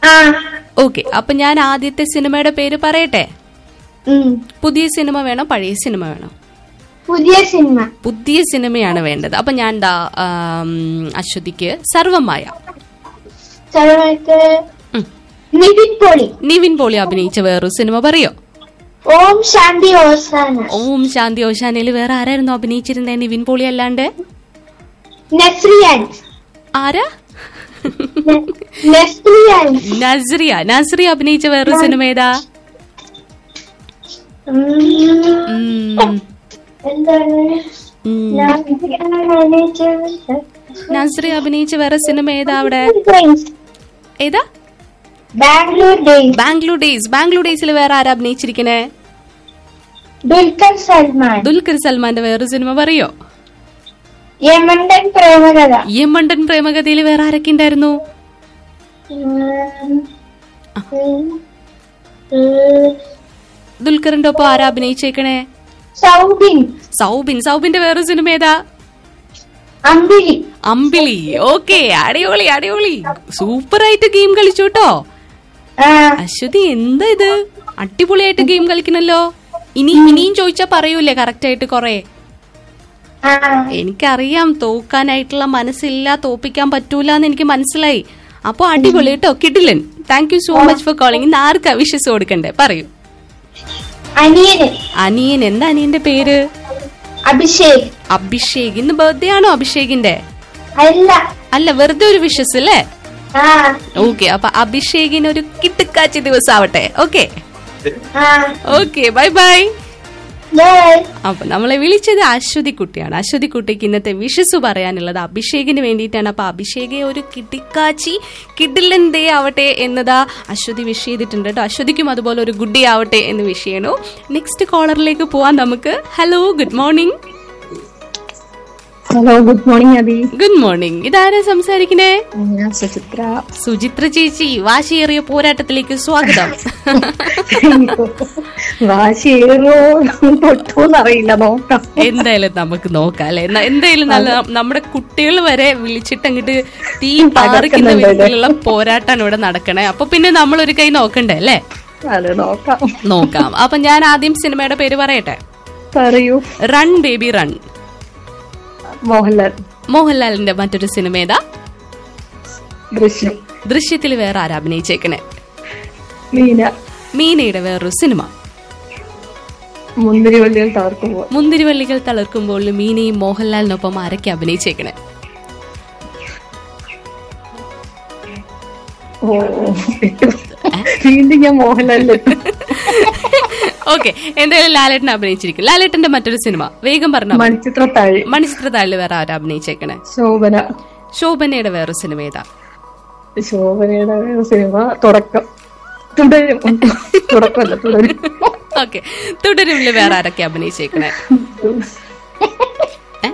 ആ ഓക്കെ അപ്പൊ ഞാൻ ആദ്യത്തെ സിനിമയുടെ പേര് പറയട്ടെ ഉം. പുതിയ സിനിമ വേണോ പഴയ സിനിമ വേണോ പുതിയ സിനിമ പുതിയ സിനിമയാണ് വേണ്ടത് അപ്പൊ ഞാൻ ദാ ആം, അശ്വതിക്ക് സർവമായ സർവക്ക് ഉം. നിവിൻ പോളി നിവിൻ പോളി അഭിനയിച്ച വേറൊരു സിനിമ പറയോ ഓം ശാന്തി ഓസാന ഓം ശാന്തി ഓശാനയിൽ വേറെ ആരായിരുന്നു അഭിനയിച്ചിരുന്നത് നിവിൻ പോളി അല്ലാണ്ട് നസ്രിയാൻ ആരാ ന- നസ്രിയാൻ നസ്രിയ നസ്രിയ അഭിനയിച്ച വേറൊരു സിനിമ ഏതാ ഉം. ഉം, എന്താണ് ഉം. നസ്രിയ അഭിനയിച്ച വേറെ സിനിമ ഏതാ അവിടെ ഏതാ ബാംഗ്ലൂർ ഡേയ്സ് ബാംഗ്ലൂർ ഡേയ്സ് ബാംഗ്ലൂർ ഡേയ്സിൽ വേറെ ആരാ അഭിനയിച്ചിരിക്കണേ ദുൽഖർ സൽമാൻ ദുൽഖർ സൽമാന്റെ വേറൊരു സിനിമ പറയോ യമണ്ടൻ പ്രേമകഥ യമണ്ടൻ പ്രേമകഥയിൽ വേറെ ആരൊക്കെ ഉണ്ടായിരുന്നു ഉം. ഉം. ഉം. ദുൽഖറിന്റെ ഒപ്പം ആരാ അഭിനയിച്ചേക്കണേ സൗബിൻ സൗബിൻ സൗബിന്റെ വേറൊരു സിനിമ ഏതാ അമ്പിളി അമ്പിളി ഓക്കെ അടിപൊളി അടിപൊളി സൂപ്പർ ആയിട്ട് ഗെയിം കളിച്ചു കേട്ടോ ആ അശ്വതി എന്താ ഇത് അടിപൊളിയായിട്ട് ഗെയിം കളിക്കണല്ലോ ഇനി ഇനിയും ചോദിച്ചാ പറയൂലേ കറക്റ്റ് ആയിട്ട് കൊറേ ആ എനിക്കറിയാം തോക്കാനായിട്ടുള്ള മനസ്സില്ല തോപ്പിക്കാൻ പറ്റൂല എന്ന് എനിക്ക് മനസ്സിലായി അപ്പൊ അടിപൊളി കേട്ടോ കിടിലൻ thank you so much for calling ഇന്ന് ആർക്കാ വിശ്വസ് കൊടുക്കണ്ടേ പറയൂ അനിയന് അനിയൻ എന്താ അനിയന്റെ പേര് അഭിഷേക് അഭിഷേക് ഇന്ന് ബർത്ത്ഡേ ആണോ അഭിഷേകിന്റെ അല്ല അല്ല വെറുതെ ഒരു വിശ്വസ് അല്ലേ ആ ഓക്കെ അപ്പൊ അഭിഷേകിന് ഒരു കിട്ടുക്കാച്ചി ദിവസം ആവട്ടെ ഓക്കെ ആ ഓക്കെ ബൈ ബൈ ബൈ അപ്പൊ നമ്മളെ വിളിച്ചത് അശ്വതി കുട്ടിയാണ് അശ്വതി കുട്ടിക്ക് ഇന്നത്തെ വിഷസ് പറയാനുള്ളത് അഭിഷേകിന് വേണ്ടിയിട്ടാണ് അപ്പൊ അഭിഷേകെ ഒരു കിട്ടിക്കാച്ചി കിഡിലൻ ഡേ ആവട്ടെ എന്നതാ അശ്വതി വിഷ് ചെയ്തിട്ടുണ്ട് കേട്ടോ അശ്വതിക്കും അതുപോലെ ഒരു ഗുഡ് ഡേ ആവട്ടെ എന്ന് വിഷ് ചെയ്യണു നെക്സ്റ്റ് കോളറിലേക്ക് പോവാൻ നമുക്ക് hello good morning hello good morning Abi good morning ഇതാരാ സംസാരിക്കണേ ഞാൻ സുചിത്ര സുചിത്ര ചേച്ചി വാശിയേറിയ പോരാട്ടത്തിലേക്ക് സ്വാഗതം വാശിയേറോ പൊട്ടോന്നറിയില്ല നോക്കാം എന്തായാലും നമുക്ക് നോക്കാം അല്ലെ എന്നാ- എന്തായാലും നല്ല നമ്മുടെ കുട്ടികൾ വരെ വിളിച്ചിട്ട് അങ്ങോട്ട് തീ പാറിക്കുന്ന വിധത്തിലുള്ള പോരാട്ടാണ് ഇവിടെ നടക്കണേ അപ്പൊ പിന്നെ നമ്മൾ ഒരു കൈ നോക്കണ്ടേ അല്ലേ അത് നോക്കാം നോക്കാം അപ്പൊ ഞാൻ ആദ്യം സിനിമയുടെ പേര് പറയട്ടെ പറയൂ റൺ ബേബി റൺ മോഹൻലാൽ മോഹൻലാലിന്റെ മറ്റൊരു സിനിമ ഏതാ ദൃശ്യം ദൃശ്യത്തിൽ വേറെ ആരാ അഭിനയിച്ചേക്കണേ മീന മീനയുടെ വേറൊരു സിനിമ മുന്തിരി വള്ളികൾ തകർക്കുമ്പോൾ മുന്തിരിവള്ളികൾ തളർക്കുമ്പോൾ മീനയും മോഹൻലാലിനൊപ്പം ആരൊക്കെ അഭിനയിച്ചേക്കണേ ഓ കിട്ടും. വീണ്ടും ഞാൻ മോഹൻലാലിൽ ഓക്കെ എന്തായാലും ലാലേട്ടൻ അഭിനയിച്ചിരിക്കും ലാലേട്ടന്റെ മറ്റൊരു സിനിമ വേഗം പറഞ്ഞ മണിച്ചിത്രത്താഴ് മണിച്ചിത്രത്താഴിൽ വേറെ ആരാ അഭിനയിച്ചേക്കണേ ശോഭന ശോഭനയുടെ വേറെ സിനിമ ഏതാ ശോഭനയുടെ സിനിമ തുടക്കം തുടരും തുടക്കമല്ല തുടരും ഓക്കെ തുടരുമില്ല വേറെ ആരൊക്കെ അഭിനയിച്ചേക്കണേ ഏ?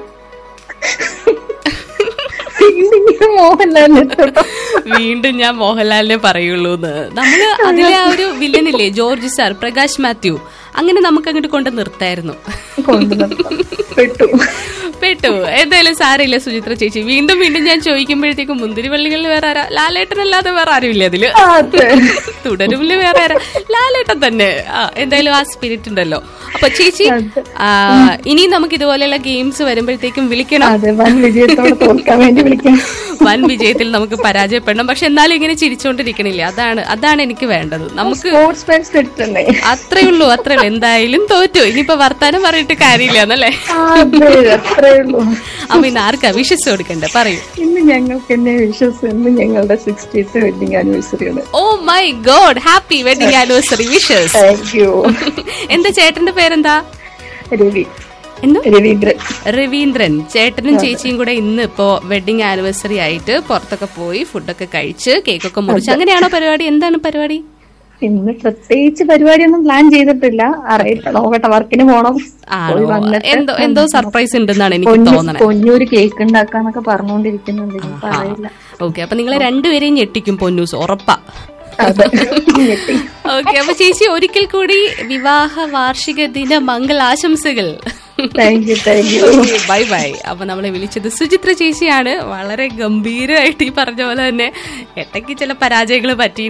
വീണ്ടും ഞാൻ മോഹൻലാലിൽ വീണ്ടും ഞാൻ മോഹൻലാലിനെ പറയുള്ളൂ എന്ന് നമ്മള് അതിലെ ആ ഒരു വില്ലനില്ലേ ജോർജ് സാർ പ്രകാശ് മാത്യു അങ്ങനെ നമുക്ക് അങ്ങോട്ട് കൊണ്ട് നിർത്തായിരുന്നു കൊണ്ടുവന്നു പെട്ടു പെട്ടു എന്തായാലും സാരമില്ല സുചിത്ര ചേച്ചി വീണ്ടും വീണ്ടും ഞാൻ ചോദിക്കുമ്പോഴത്തേക്കും മുന്തിരിവള്ളികളിൽ വേറെ ആരാ ലാലേട്ടനല്ലാതെ വേറെ ആരുമില്ല അതില് അതെ തുടരുമില്ല വേറെ ആരാ ലാലേട്ടൻ തന്നെ ആ, എന്തായാലും ആ സ്പിരിറ്റ് ഉണ്ടല്ലോ അപ്പൊ ചേച്ചി ആ, ഇനിയും നമുക്ക് ഇതുപോലെയുള്ള ഗെയിംസ് വരുമ്പോഴത്തേക്കും വിളിക്കണം അതെ വൻ വിജയത്തോടെ തോൽക്കാൻ വേണ്ടി വിളിക്കാം വൻ വിജയത്തിൽ നമുക്ക് പരാജയപ്പെടണം പക്ഷെ എന്നാലും ഇങ്ങനെ ചിരിച്ചോണ്ടിരിക്കണില്ല അതാണ് അതാണ് എനിക്ക് വേണ്ടത് നമുക്ക് സ്പോർട്സ് മാൻ സ്പിരിറ്റ് തന്നെ അത്രേ ഉള്ളൂ അത്രേ ഉള്ളൂ എന്തായാലും തോറ്റു ഇനിയിപ്പോ വർത്താനം പറഞ്ഞിട്ട് കാര്യമില്ല എന്നല്ലേ അതെ അത്രേ ഉള്ളൂ അപ്പൊ ഇന്ന് ആർക്കാ വിശ്വസ് കൊടുക്കണ്ടേ പറയൂ ഇന്ന് ഞങ്ങൾക്ക് എന്നെ വിശ്വസ് ഇന്ന് ഞങ്ങളുടെ സിക്സ്റ്റീത്ത് വെഡിങ് ആനിവേഴ്സറിയാണ് oh my God happy wedding anniversary wishes thank you എന്താ ചേട്ടന്റെ പേരെന്താ രവി എന്തോ രവീന്ദ്രൻ രവീന്ദ്രൻ ചേട്ടനും ചേച്ചിയും കൂടെ ഇന്ന് ഇപ്പോ വെഡിങ് ആനിവേഴ്സറി ആയിട്ട് പുറത്തൊക്കെ പോയി ഫുഡൊക്കെ കഴിച്ച് കേക്കൊക്കെ മുറിച്ച് അങ്ങനെയാണോ പരിപാടി എന്താണ് പരിപാടി ഇന്ന് പ്രത്യേകിച്ച് പരിപാടിയൊന്നും പ്ലാൻ ചെയ്തിട്ടില്ല അറിയില്ല നോക്കട്ടെ വർക്കിന് പോണം ആണോ പോയി വന്നിട്ട് എന്തോ എന്തോ സർപ്രൈസ് ഉണ്ടെന്നാണ് എനിക്ക് പൊന്നു തോന്നണേ പൊന്നൂര് കേക്ക് ഉണ്ടാക്കാന്നൊക്കെ പറഞ്ഞുകൊണ്ടിരിക്കുന്നുണ്ട് ഇനിയിപ്പോ അറിയില്ല ഓക്കെ അപ്പൊ നിങ്ങളെ രണ്ടുപേരെയും ഞെട്ടിക്കും പൊന്നൂസ് ഉറപ്പാ അതെ ഞെട്ടി. ഓക്കെ അപ്പൊ ചേച്ചി ഒരിക്കൽ കൂടി വിവാഹ വാർഷിക ദിന മംഗളാശംസകൾ thank you thank you bye bye അപ്പൊ നമ്മളെ വിളിച്ചത് സുചിത്ര ചേച്ചിയാണ് വളരെ ഗംഭീരമായിട്ട് ഈ പറഞ്ഞ പോലെ തന്നെ ഇടയ്ക്ക് ചില പരാജയങ്ങൾ പറ്റി